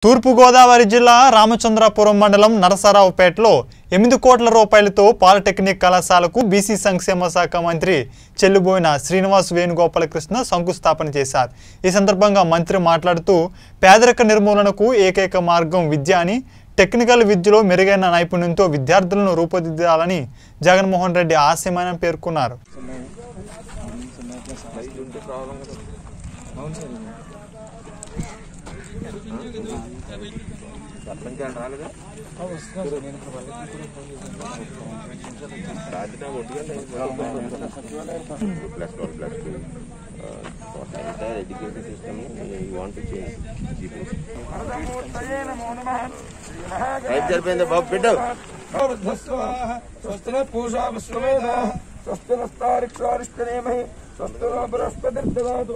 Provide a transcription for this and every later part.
తూర్పుగోదావరి జిల్లా రామచంద్రాపురం మండలం నరసరావుపేటలో ఎనిమిది కోట్ల రూపాయలతో పాలిటెక్నిక్ కళాశాలకు బీసీ సంక్షేమ శాఖ మంత్రి చెల్లుబోయిన శ్రీనివాస్ వేణుగోపాలకృష్ణ శంకుస్థాపన చేశారు ఈ సందర్భంగా మంత్రి మాట్లాడుతూ పేదరిక నిర్మూలనకు ఏకైక మార్గం విద్య అని టెక్నికల్ విద్యలో మెరుగైన నైపుణ్యంతో విద్యార్థులను రూపుదిద్దాలని జగన్మోహన్ రెడ్డి ఆశయమని పేర్కొన్నారు plus one, plus two. Uh, for the entire education system, uh, you want to change. Right సరిపోయింది బాబు పెట్టు స్వస్తిన పూజా విశ్వవేద స్వస్తి నస్తారిక్షారిష్టనేమహి స్వస్తి బృహస్పతిర్దదాతు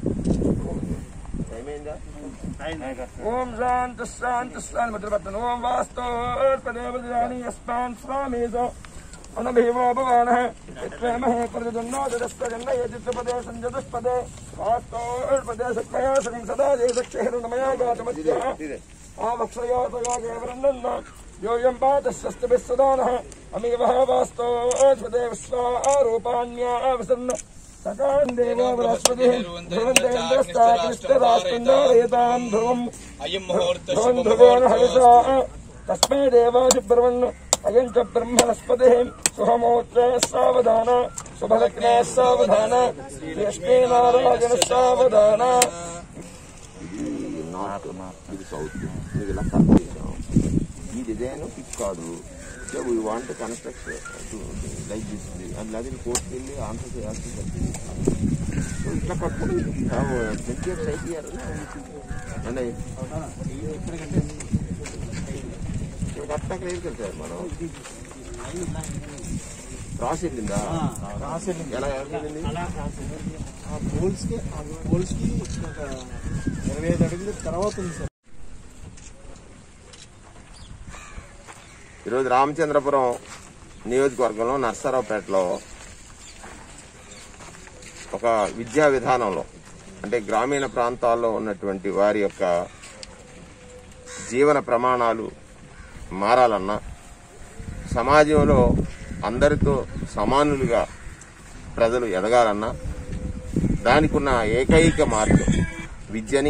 ఏమైందా ఓం శాంతి శాంతి శాంతి మధ్యపట్టణ ఓం వాస్తోపదేవదాని యస్మాన్ స్వామీతో అనభిమో భవాన విక్రమహే ప్రతిదున్నోదస్తగన్న యజిత్పదే సంజతుష్పదే వాస్తోపదే సత్మయా శ్రీ సదా దేశక్షేరుణమయా గాతమధ్య ఆవక్షయాతయా కేవరన్న యోయం పాతస్వస్తిభిः సదా నः అమీవः వాస్తోపదే విశ్వారూపాణ్యావసన్న సకాం దేవో బృహస్పతిः ధ్రువందేంద్రస్తాకృష్టరాస్కందారేతాం ధ్రువం అయం ముహూర్త ధ్రువం ధ్రువేణ హవిషా తస్మై దేవాజిబ్రవన్ అయం చ బ్రహ్మణస్పతిः శుభమోత్ర సావధాన శుభలగ్నే సావధాన లక్ష్మీ నారాయణ సావధాన ఇది నార్త్ ఇది సౌత్ ఇది ఇలా కట్ చేసాం ఈ డిజైన్ ఫిట్ కాదు so we want construct like this అది అది కోర్టుకి వెళ్ళి ఆన్సర్ చేయాల్సి వస్తుంది సో ఇట్లా కట్టుకుని ట్వంటీ ఇయర్స్ అయిపోయారు అండి కరెక్ట్గా లేదు సార్ మనం క్రాస్ వెళ్ళిందా ఎలా వెళ్ళింది ఆ పోల్స్ కి ఆ పోల్స్ కి ఒక ఇరవై ఐదు అడుగుల తర్వాత ఉంది సార్ ఈరోజు రామచంద్రపురం నియోజకవర్గంలో నర్సరావుపేటలో ఒక విద్యా విధానంలో అంటే గ్రామీణ ప్రాంతాల్లో ఉన్నటువంటి వారి యొక్క జీవన ప్రమాణాలు మారాలన్నా సమాజంలో అందరితో సమానులుగా ప్రజలు ఎదగాలన్నా దానికి ఉన్న ఏకైక మార్గం విద్యని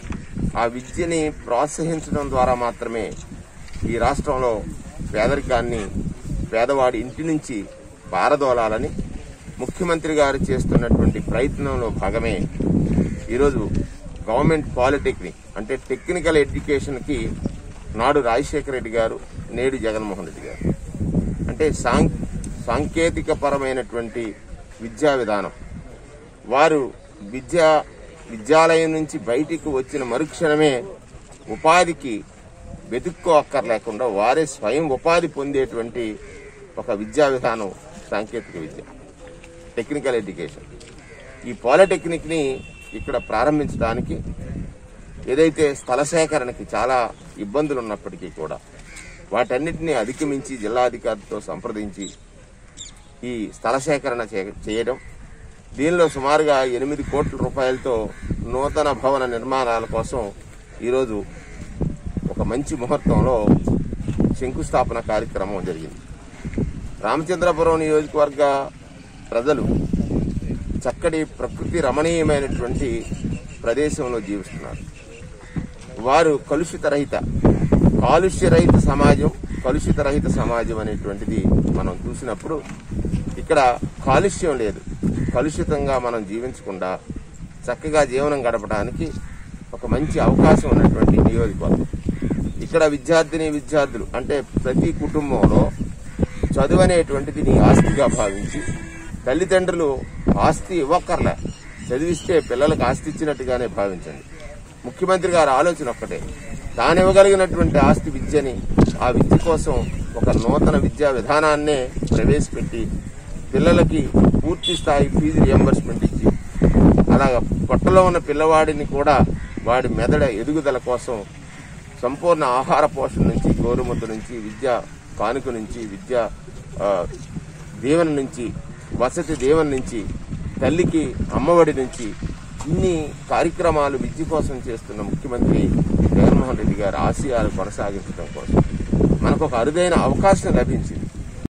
ఆ విద్యని ప్రోత్సహించడం ద్వారా మాత్రమే ఈ రాష్ట్రంలో పేదరికాన్ని పేదవాడి ఇంటి నుంచి పారదోలాలని ముఖ్యమంత్రి గారు చేస్తున్నటువంటి ప్రయత్నంలో భాగమే ఈరోజు గవర్నమెంట్ పాలిటెక్నిక్ అంటే టెక్నికల్ ఎడ్యుకేషన్కి నాడు రాజశేఖర రెడ్డి గారు నేడు జగన్మోహన్ రెడ్డి గారు అంటే సాం సాంకేతిక పరమైనటువంటి విద్యా విధానం వారు విద్యా విద్యాలయం నుంచి బయటికి వచ్చిన మరుక్షణమే ఉపాధికి వెతుక్కో అక్కర్లేకుండా వారే స్వయం ఉపాధి పొందేటువంటి ఒక విద్యా విధానం సాంకేతిక విద్య టెక్నికల్ ఎడ్యుకేషన్ ఈ పాలిటెక్నిక్ ని ఇక్కడ ప్రారంభించడానికి ఏదైతే స్థల సేకరణకి చాలా ఇబ్బందులు ఉన్నప్పటికీ కూడా వాటన్నిటిని అధిగమించి జిల్లా అధికారితో సంప్రదించి ఈ స్థల సేకరణ చే- చేయడం దీనిలో సుమారుగా ఎనిమిది కోట్ల రూపాయలతో నూతన భవన నిర్మాణాల కోసం ఈరోజు ఒక మంచి ముహూర్తంలో శంకుస్థాపన కార్యక్రమం జరిగింది రామచంద్రపురం నియోజకవర్గ ప్రజలు చక్కటి ప్రకృతి రమణీయమైనటువంటి ప్రదేశంలో జీవిస్తున్నారు వారు కలుషిత రహిత కాలుష్య రహిత సమాజం కలుషిత రహిత సమాజం అనేటువంటిది మనం చూసినప్పుడు ఇక్కడ కాలుష్యం లేదు కలుషితంగా మనం జీవించకుండా చక్కగా జీవనం గడపడానికి ఒక మంచి అవకాశం ఉన్నటువంటి నియోజకవర్గం ఇక్కడ విద్యార్థిని విద్యార్థులు అంటే ప్రతి కుటుంబంలో చదువు అనేటువంటిది నీ ఆస్తిగా భావించి తల్లిదండ్రులు ఆస్తి ఇవ్వక్కర్లే చదివిస్తే పిల్లలకు ఆస్తి ఇచ్చినట్టుగానే భావించండి ముఖ్యమంత్రి గారి ఆలోచన ఒక్కటే తాను ఇవ్వగలిగినటువంటి ఆస్తి విద్యని ఆ విద్య కోసం ఒక నూతన విద్యా విధానాన్నే ప్రవేశపెట్టి పిల్లలకి పూర్తి స్థాయి ఫీజు రియంబర్స్మెంట్ ఇచ్చి అలాగ పొట్టలో ఉన్న పిల్లవాడిని కూడా వాడి మెదడ ఎదుగుదల కోసం సంపూర్ణ ఆహార పోషణ నుంచి గోరుముద్ద నుంచి విద్య కానుక నుంచి విద్య ఆ, దీవెన నుంచి వసతి దీవెన నుంచి తల్లికి అమ్మఒడి నుంచి ఇన్ని కార్యక్రమాలు విద్య కోసం చేస్తున్న ముఖ్యమంత్రి జగన్మోహన్ రెడ్డి గారి ఆశయాలు కొనసాగించడం కోసం మనకు ఒక అరుదైన అవకాశం లభించింది